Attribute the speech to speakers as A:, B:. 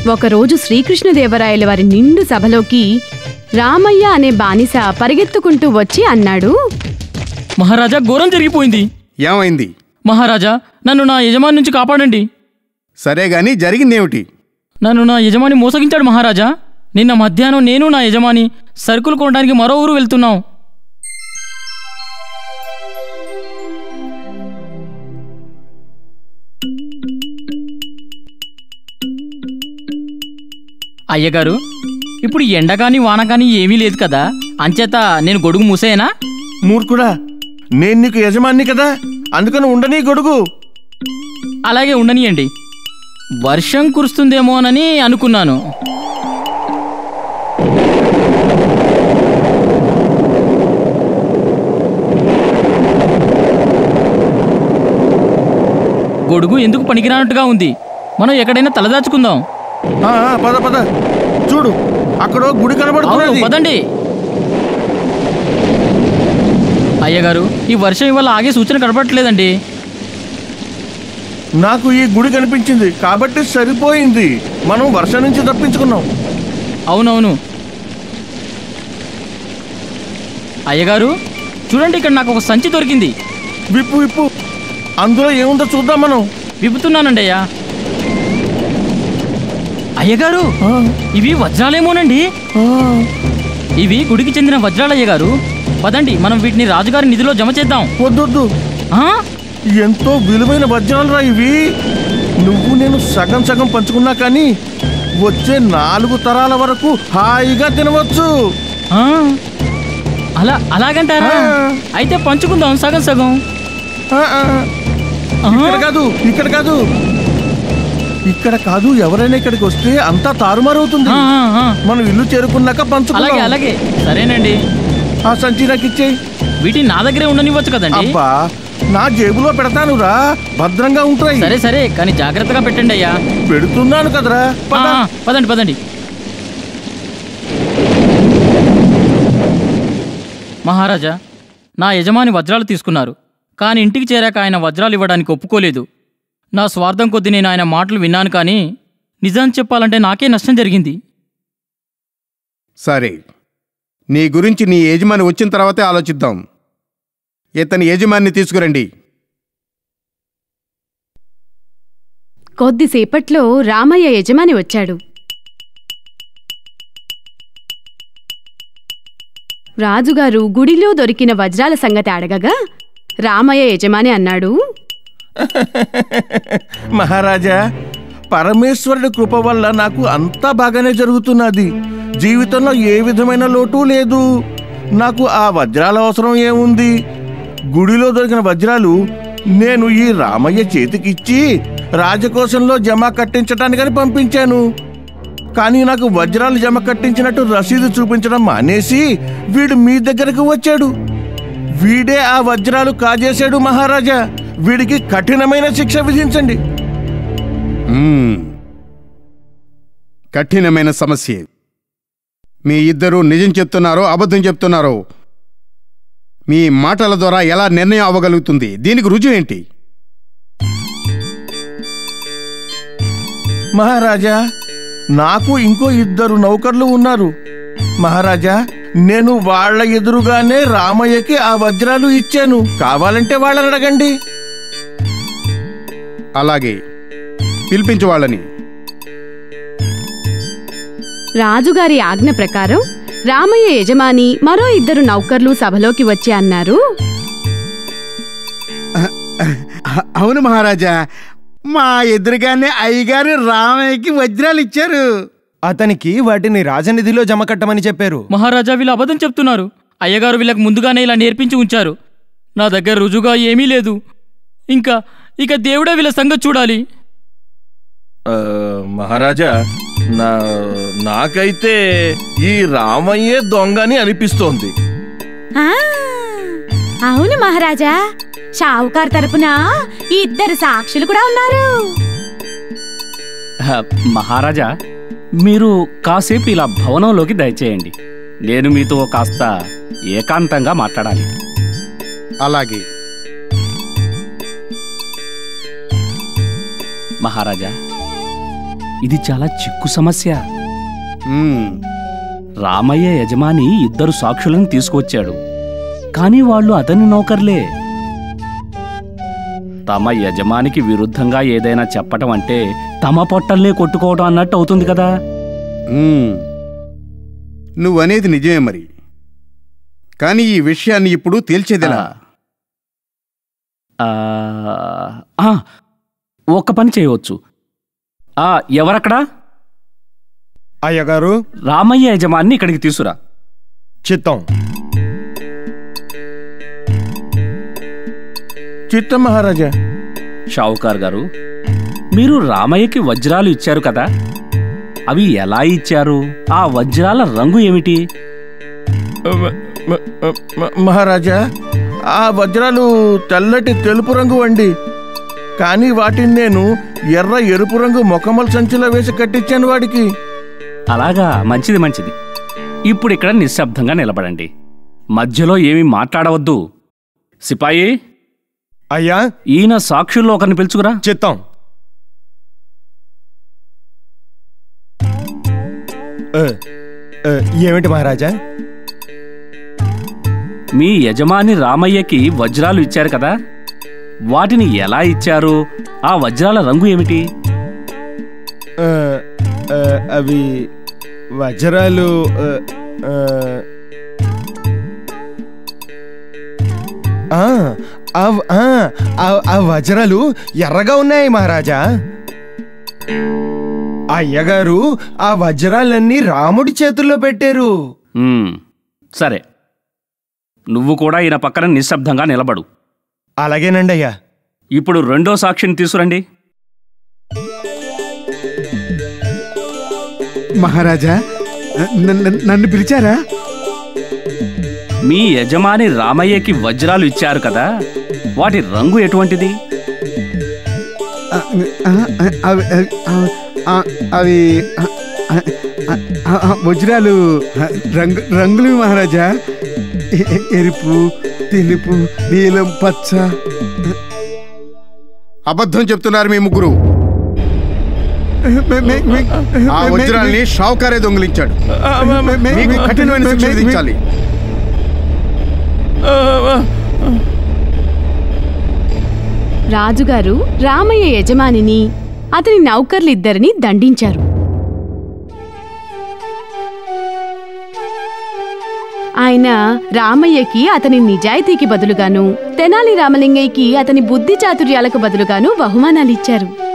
A: ఒకరోజు శ్రీకృష్ణదేవరాయల వారి నిండు సభలోకి రామయ్య అనే బానిస పరిగెత్తుకుంటూ వచ్చి అన్నాడు
B: మహారాజా ఘోరం జరిగిపోయింది
C: ఏమైంది
B: మహారాజా నన్ను నా యజమాని నుంచి కాపాడండి
C: సరే గాని జరిగిందేమిటి
B: నన్ను నా యజమాని మోసగించాడు మహారాజా నిన్న మధ్యాహ్నం నేను నా యజమాని సరుకులు కొనడానికి మరో ఊరు వెళ్తున్నాం అయ్యగారు ఇప్పుడు ఎండ కానీ వాన కానీ ఏమీ లేదు కదా అంచేత నేను గొడుగు మూసేయనా
D: మూర్ఖుడా నేను నీకు యజమాని కదా అందుకని ఉండని గొడుగు
B: అలాగే ఉండనియండి వర్షం కురుస్తుందేమోనని అనుకున్నాను గొడుగు ఎందుకు పనికిరానట్టుగా ఉంది మనం ఎక్కడైనా తలదాచుకుందాం
D: ఆ, ఆ, పద పద చూడు అక్కడ ఓ గుడి
B: అవును
D: కనబడుతున్నది
B: పదండి అయ్యగారు ఈ వర్షం ఇవాళ ఆగే సూచన కనపడట్లేదండి
D: నాకు ఈ గుడి కనిపించింది కాబట్టి సరిపోయింది మనం వర్షం నుంచి తప్పించుకున్నాం
B: అవునవును అయ్యగారు చూడండి ఇక్కడ నాకు ఒక సంచి దొరికింది
D: విప్పు విప్పు అందులో ఏముందో చూద్దాం మనం
B: విప్పుతున్నానండి అయ్యా అయ్యగారు
D: ఆ,
B: ఇవి వజ్రాలేమోనండి
D: ఆ,
B: ఇవి గుడికి చెందిన వజ్రాలు అయ్యగారు పదండి మనం వీటిని రాజుగారి నిధిలో జమ చేద్దాం
D: వద్దొద్దు
B: ఆ?
D: ఎంతో విలువైన వజ్రాలురా ఇవి నువ్వు నేను సగం సగం పంచుకున్నా కానీ వచ్చే నాలుగు తరాల వరకు హాయిగా తినవచ్చు
B: ఆ? అలా అలాగంటారా
D: ఆ.
B: అయితే పంచుకుందాం సగం సగం
D: ఆ, ఆ,
B: ఆ?
D: ఇక్కడ కాదు ఇక్కడ కాదు ఇక్కడ కాదు ఎవరైనా ఇక్కడికి వస్తే అంతా తారుమారవుతుంది
B: ఆ, ఆ, ఆ.
D: మనం ఇల్లు చేరుకున్నాక
B: అలాగే
D: పంచుకుందాం
B: అలాగే సరేనండి
D: ఆ సంచి నాకు ఇచ్చేయి
B: వీటిని నా దగ్గరే ఉండనివ్వచ్చు కదండి
D: అబ్బా నా జేబులో పెడతానురా భద్రంగా ఉంటాయి
B: సరే సరే కానీ జాగ్రత్తగా పెట్టండి అయ్యా
D: పెడుతున్నాను కదరా
B: ఆ,
D: పద.
B: ఆ, పదండి పదండి మహారాజా నా యజమాని వజ్రాలు తీసుకున్నారు కానీ ఇంటికి చేరాక ఆయన వజ్రాలు ఇవ్వడానికి ఒప్పుకోలేదు నా స్వార్థం కొద్దీ నేను ఆయన మాటలు విన్నాను కానీ నిజం చెప్పాలంటే నాకే నష్టం జరిగింది
C: సరే నీ గురించి నీ యజమాని వచ్చిన తర్వాతే ఆలోచిద్దాం ఇతని యజమాని తీసుకురండి
A: కొద్దిసేపట్లో రామయ్య యజమాని వచ్చాడు రాజుగారు గుడిలో దొరికిన వజ్రాల సంగతి అడగగా రామయ్య యజమాని అన్నాడు
D: మహారాజా పరమేశ్వరుడి కృప వల్ల నాకు అంతా బాగానే జరుగుతున్నది జీవితంలో ఏ విధమైన లోటు లేదు నాకు ఆ వజ్రాల అవసరం ఏముంది గుడిలో దొరికిన వజ్రాలు నేను ఈ రామయ్య చేతికిచ్చి రాజకోశంలో జమ కట్టించటానికని పంపించాను కానీ నాకు వజ్రాలు జమ కట్టించినట్టు రసీదు చూపించడం మానేసి వీడు మీ దగ్గరకు వచ్చాడు వీడే ఆ వజ్రాలు కాజేశాడు మహారాజా వీడికి కఠినమైన శిక్ష విధించండి
C: మ్మ్. కఠినమైన సమస్య మీ ఇద్దరు నిజం చెప్తున్నారో అబద్ధం చెప్తున్నారో మీ మాటల ద్వారా ఎలా నిర్ణయం అవ్వగలుగుతుంది దీనికి రుజువు ఏంటి
D: మహారాజా నాకు ఇంకో ఇద్దరు నౌకర్లు ఉన్నారు మహారాజా నేను వాళ్ళ ఎదురుగానే రామయ్యకి ఆ వజ్రాలు ఇచ్చాను కావాలంటే వాళ్ళని అడగండి
C: అలాగే పిలిపించు వాళ్ళని
A: రాజుగారి ఆజ్ఞ ప్రకారం రామయ్య యజమాని మరో ఇద్దరు నౌకర్లు సభలోకి వచ్చి అన్నారు
C: అవును మహారాజా మా ఎదురుగానే అయ్యగారు రామయ్యకి వజ్రాలు ఇచ్చారు
E: అతనికి వాటిని రాజనిధిలో జమ కట్టమని చెప్పారు
B: మహారాజా వీళ్ళు అబద్ధం చెప్తున్నారు అయ్యగారు వీళ్ళకి ముందుగానే ఇలా నేర్పించి ఉంచారు నా దగ్గర రుజువుగా ఏమీ లేదు ఇంకా ఇక దేవుడే వీళ్ళ సంగతి చూడాలి
D: ఆ, మహారాజా నా నాకైతే ఈ రామయ్యే దొంగ అని అనిపిస్తోంది
F: ఆ, అవును మహారాజా షావుకార్ తరపున ఇద్దరు సాక్షులు కూడా ఉన్నారు
G: హ, మహారాజా మీరు కాసేపు ఇలా భవనంలోకి దయచేయండి నేను మీతో కాస్త ఏకాంతంగా మాట్లాడాలి
C: అలాగే
G: మహారాజా ఇది చాలా చిక్కు సమస్య
C: మ్మ్.
G: రామయ్య యజమాని ఇద్దరు సాక్షులను తీసుకొచ్చాడు కానీ వాళ్ళు అతని నౌకర్లే తమ యజమానికి విరుద్ధంగా ఏదైనా చెప్పటం అంటే తమ పొట్టల్నే కొట్టుకోవడం అన్నట్టు అవుతుంది కదా
C: మ్మ్. నువ్వనేది నిజమే మరి కానీ ఈ విషయాన్ని ఇప్పుడు తేల్చేదిలా
G: ఆ, ఆ, ఒక్క పని చేయవచ్చు ఆ ఎవరక్కడా
E: అయ్యగారు
G: రామయ్య యజమాన్ని ఇక్కడికి తీసురా
E: చిత్తం
D: చిత్తం మహారాజా
G: షావుకార్ గారు మీరు రామయ్యకి వజ్రాలు ఇచ్చారు కదా అవి ఎలా ఇచ్చారు ఆ వజ్రాల రంగు ఏమిటి
D: మ- మ- మ- మహారాజా ఆ వజ్రాలు తెల్లటి తెలుపు రంగు అండి కానీ వాటిని నేను ఎర్ర ఎరుపు రంగు మొకమల సంచిలో వేసి కట్టించాను వాడికి
G: అలాగా మంచిది మంచిది ఇప్పుడు ఇక్కడ నిశ్శబ్దంగా నిలబడండి మధ్యలో ఏమీ మాట్లాడవద్దు సిపాయి
E: అయ్యా
G: ఈయన సాక్షుల్లో ఒకరిని పిలుచుకురా
E: చిత్తం ఏ, ఏ, ఏమిటి మహారాజా
G: మీ యజమాని రామయ్యకి వజ్రాలు ఇచ్చారు కదా వాటిని ఎలా ఇచ్చారు ఆ వజ్రాల రంగు ఏమిటి
E: ఏ, ఏ, అవి వజ్రాలు ఏ, ఏ, ఆ, ఆ- ఆ, ఆ- ఆ వజ్రాలు ఎర్రగా ఉన్నాయి మహారాజా అయ్యగారు ఆ వజ్రాలన్నీ రాముడి చేతుల్లో పెట్టారు
G: మ్మ్, సరే నువ్వు కూడా ఈయన పక్కన నిశ్శబ్దంగా నిలబడు
E: అలాగేనండి అయ్యా
G: ఇప్పుడు రెండో సాక్షిని తీసుకురండి
C: మహారాజా నన్ను- నన్ను పిలిచారా
G: మీ యజమాని రామయ్యకి వజ్రాలు ఇచ్చారు కదా వాటి రంగు ఎటువంటిది
C: ఆ, ఆ, అవి అవి- ఆ, ఆ, అవి ఆ, ఆ, ఆ, ఆ, వజ్రాలు ఆ, రంగు రంగులు మహారాజా ఎ- ఎ- ఎరుపు తెలుపు నీలం పచ్చ అబద్ధం చెప్తున్నారు మీ ముగ్గురు ఆ వజ్రాల్ని షావుకారే దొంగిలించాడు మీకు కఠినమైన శిక్ష విధించాలి
A: రాజుగారు రామయ్య యజమానిని అతని నౌకర్లిద్దరిని దండించారు ఆయన రామయ్యకి అతని నిజాయితీకి బదులుగాను తెనాలి రామలింగయ్యకి అతని బుద్ధి చాతుర్యాలకు బదులుగాను బహుమానాలిచ్చారు